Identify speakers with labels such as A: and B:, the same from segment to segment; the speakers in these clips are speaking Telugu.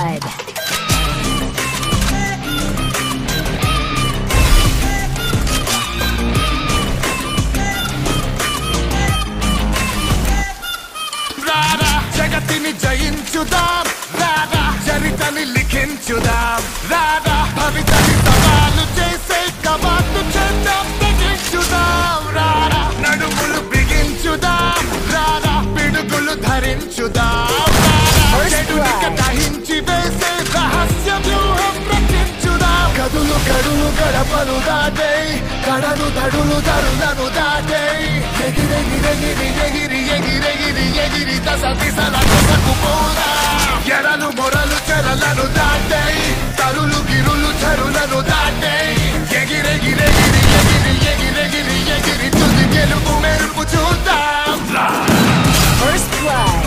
A: blood.
B: రారా జగతిని జయించుదాం రారా చరితని లిఖించుదాం రారా భవితని సవాలు చేసే కవాతు చేద్దాం తెగించుదాం రారా నడుములు బిగించుదాం రారా పిడుగులు ధరించుదాం రారా చెడునిక దహించి వేసే రహస్య వ్యూహం రచించుదాం గదులు గడులు గడపలు దాటే కడలు దడులు దరులను దాటే ఎగిరెగిరెగిరి ఎగిరి ఎగిరెగిరి ఎగిరి దశ దిశల కొసకు పోరా ఎరలు మొరలు చెరలను దాటే తరులు గిరులు చెరులను దాటే ఎగిరెగిరెగిరి ఎగిరి ఎగిరెగిరి ఎగిరి తుది గెలుపు మెరుపు చూద్దాం
A: First blood.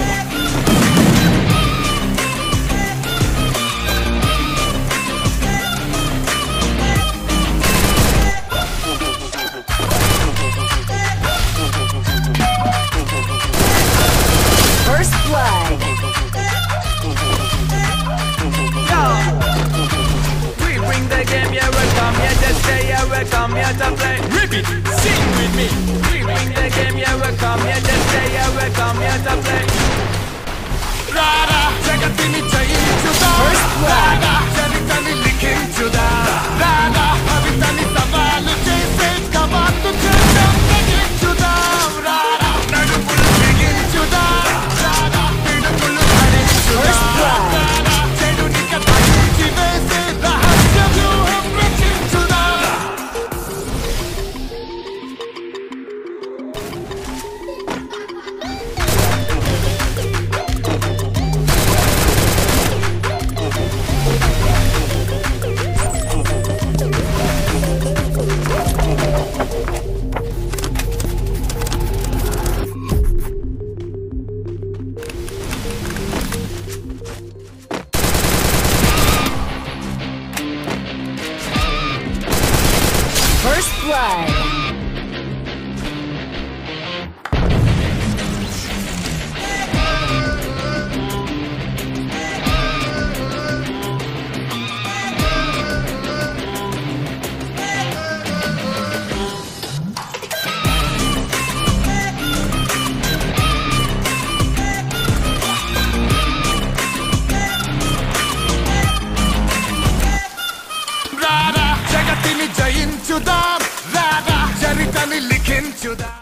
A: First blood.
C: We bring the game, yeah, we come here to stay, yeah, we come here to play. Rip it, sing with me. We bring the game, yeah, we come here to stay, yeah, we come here to play.
B: రారా జగతిని జయించుదాం
A: First blood.
B: రారా చరితని లిఖించుదాం రారా భవితని సవాలు చేసే కవాతు చేద్దాం తెగించుదాం రారా నడుములు బిగించుదాం రారా పిడుగులు
A: First
B: ధరించుదాం
A: blood.
B: రారా చెడునిక దహించి వేసే రహస్య వ్యూహం రచించుదాం
A: First blood.
B: రారా జగతిని జయించుదాం రారా చరితని లిఖించుదాం